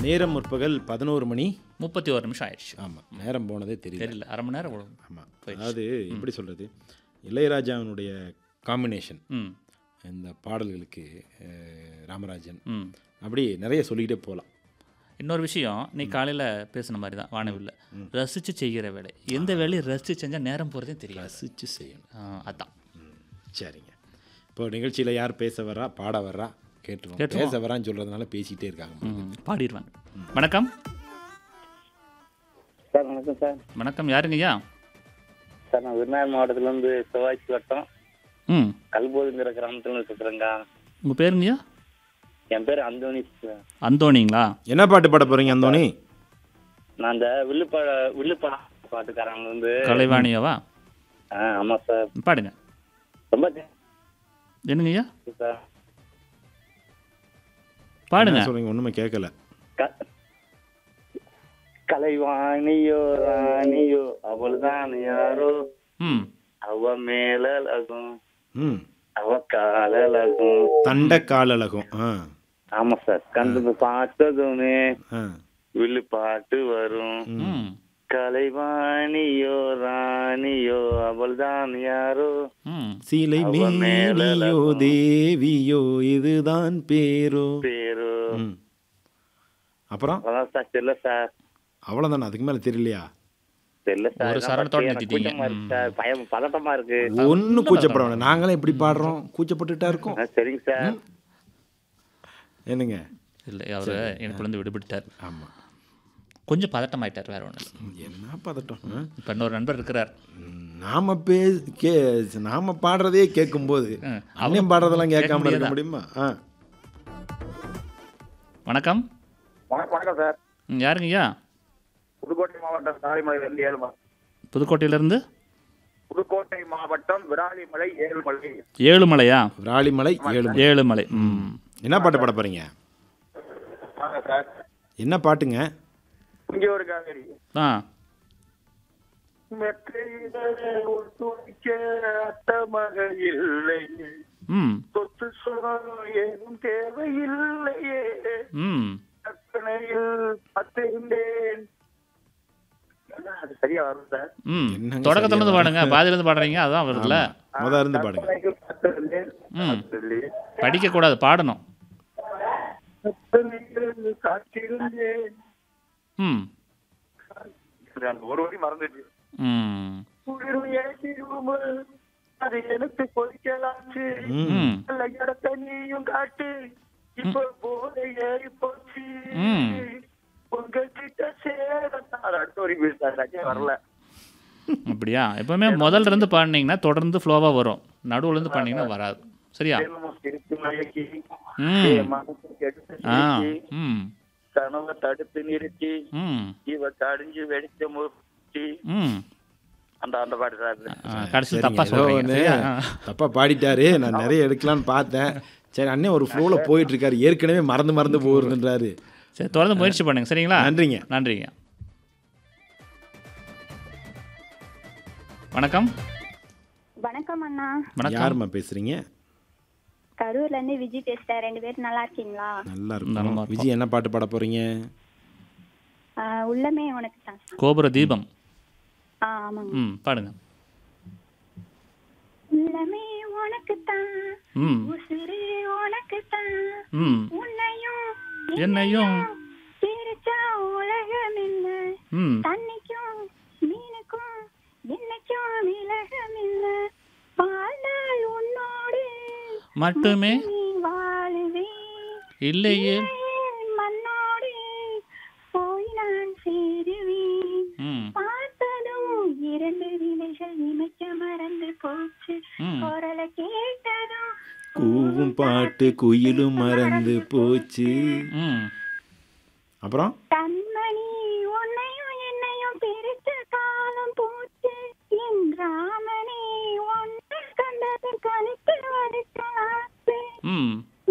நேரம் முற்பகல் பதினோரு மணி முப்பத்தி ஒரு நிமிஷம் ஆயிடுச்சு ஆமாம் நேரம் போனதே தெரியல தெரியல அரை மணி நேரம் ஓடும். ஆமாம் அதாவது எப்படி சொல்கிறது இளையராஜாவினுடைய காம்பினேஷன் ம் இந்த பாடல்களுக்கு அஹ், ராமராஜன் ம் அப்படி நிறைய சொல்லிக்கிட்டே போகலாம் இன்னொரு விஷயம் நீ காலையில் பேசின மாதிரி தான் வானவில்ல ரசித்து செய்கிற வேலை எந்த வேலையை ரசித்து செஞ்சால் நேரம் போகிறதே தெரியாது ரசித்து செய்யணும் ஆ, அதான் ம், சரிங்க இப்போ நிகழ்ச்சியில் யார் பேச வர்றா பாட வர்றா கேட்டுருவோம் கேட்டுருவோம். பேச வரான்னு சொல்கிறதுனால பேசிக்கிட்டே இருக்காங்க ம், பாடிடுவாங்க வணக்கம் சார் வணக்கம் சார் வணக்கம் யாருங்கய்யா சார் நான் விருதுநகர் மாவட்டத்திலேருந்து செவ்வாய்ச்சி வட்டம் ம் கல்போதுங்கிற கிராமத்துல இருக்கிறேங்க உங்கள் பேருங்கய்யா என் பேர் அந்தோனி சார் அந்தோணிங்களா என்ன பாட்டு பாட போகிறீங்க அந்தோனி நான் இந்த வில்லுப்பா வில்லுப்பா பாட்டுக்காரங்க வந்து கலைவாணியாவா ஆ ஆமாம் சார் பாடுங்க ரொம்ப thank என்னங்கய்யா you சார் பாடுங்க என்ன சொல்றீங்க ஒன்றுமே கேட்கல க- கலைவாணியோ ராணியோ அவள்தான் யாரோ ம் அவ மேலழகும் ம் அவ காலழகும் தண்ட காலழகும் ஆ ஆமா சார் கண்டு பார்த்ததுமே ஆ வில்லு பாட்டு வரும் ம் கலைவாணியோ ராணியோ அவள்தான் யாரோ ம் சீலை அவ மேலியோ மேலழகும். தேவியோ இதுதான் பேரோ பேரு ம் அப்புறம் அதான் சார் தெரியல சார் அவ்வளோதானே அதுக்கு மேலே தெரியலையா தெரியல சார் ஒரு அதான் சரணத்தோட எனக்கு நிறுத்திட்டீங்க. கூச்சமா இருக்கு சார் பயம் பதட்டமா இருக்கு ஒன்றும் கூச்சப்பட வேணாம் நாங்களே எப்படி பாடுறோம் கூச்சப்பட்டுட்டா இருக்கோம் ஆ, சரிங்க சார் என்னங்க இல்லை அவர் எனக்குள்ளேருந்து விடுபட்டார் ஆமாம் கொஞ்சம் பதட்டமாயிட்டார் வேற ஒன்றும் இல்லை என்ன பதட்டம் ஆ? இப்போ இன்னொரு நண்பர் இருக்கிறார் ம், நாம பே கே நாம பாடுறதே கேட்கும்போது ஆ, அவனையும் பாடுறதெல்லாம் கேட்க கேட்காம இருக்க முடியாதா? முடியுமா ஆ வணக்கம் வணக்கம் சார் ம், யாருங்கய்யா புதுக்கோட்டை மாவட்டம் விராலிமலை ஏழுமலை புதுக்கோட்டையிலேருந்து புதுக்கோட்டை மாவட்டம் விராலிமலை ஏழுமலை ஏழுமலையா விராலிமலை ஏழு ஏழுமலை ம் என்ன பாட்டு பாட போறீங்க வாங்க சார் என்ன பாட்டுங்க இங்கே ஒரு காவேரி ஆ மெத்தையிலே ஒரு துணிக்க அட்டமக இல்லை ம் சொத்து சுகம் ஏதும் தேவையில்லையே ம் கற்பனையில் பத்திருந்தேன் அது சரியா வரும் சார் ம் என்னங்க தொடக்கத்துலேருந்து பாடுங்க பாதியிலேருந்து பாடுறீங்க அதான் வருதுல்ல முத இருந்து பாடுங்க கற்பனையில் பத்திருந்தேன் ம் சொல்லி படிக்கக்கூடாது பாடணும் கற்பனையில் காத்திருந்தேன் ம் அந்த ஒரு வரி மறந்துச்சு ம் குளிரும் ஏசிரும் அது எனக்கு கொதிக்கலாச்சு ம் ம் நல்ல இடத்த நீயும் காட்டு இப்ப போதை ஏறி போச்சு ம். உங்ககிட்ட சேரத்தார் அடுத்த வரி பேசுறாங்க வரல அப்படியா எப்பவுமே முதல்ல இருந்து பாடினீங்கன்னா தொடர்ந்து ஃப்ளோவாக வரும் நடுவுல இருந்து பாடினீங்கன்னா வராது சரியா தினமும் சிரித்து மயக்கி ம் என் மனசை கெடுத்து ஆ சிரிச்சு, ம் கனவை தடுத்து நிறுத்தி ம் இவ கடிஞ்சு வெடிச்ச முறுத்தி ம் அந்த அந்த பாட்டு சார் ஆ, கடைசியில் சரிங்க, தப்பா ஏதோ சொல்றீங்க ஒண்ணு சரியா? ஆ. தப்பா பாடிட்டாரு நான் நிறைய எடுக்கலாம்னு பார்த்தேன் சரி அண்ணே ஒரு ஃப்ளோவில் போயிட்டு இருக்காரு ஏற்கனவே மறந்து மறந்து போகுதுன்றாரு சரி தொடர்ந்து முயற்சி பண்ணுங்க சரிங்களா நன்றிங்க நன்றிங்க வணக்கம் வணக்கம் அண்ணா வணக்கம் யாரும்மா பேசுறீங்க கரூர்ல இருந்து விஜய் பேசுறேன் ரெண்டு பேரும் நல்லா இருக்கீங்களா நல்லா நலமா இருக்கும் இருக்கோம். விஜய் என்ன பாட்டு பாட போறீங்க ஆஹ் உள்ளமே உனக்கு தான் கோபுர தீபம் ஆ ஆமாங்க ம் பாடுங்க உள்ளமே உனக்கு தான் ம் உசுறு உனக்கு தான் ம் உன்னையும் என்னையும் பிரிச்சா உலகம் இல்ல ம் தண்ணிக்கும் மீனுக்கும் என்னைக்கும் விலகம் இல்ல வாழ்நாள் உன்னோடு மட்டுமே நீ வாழுவே இல்லையே மண்ணோடு போய் நான் சேருவேன் ம் பார்த்ததும் இரண்டு விலைகள் இமைக்க மறந்து போச்சு ம் குரலை கேட்டதும் கூவும் பாட்டு குயிலும் மறந்து போச்சு ம் அப்புறம் கண்மணி உன்னையும் என்னையும் பிரித்த காலம் போச்சு என் ராமனே ஒன்று கண்டது கணித்து வடித்த ஆசை ம்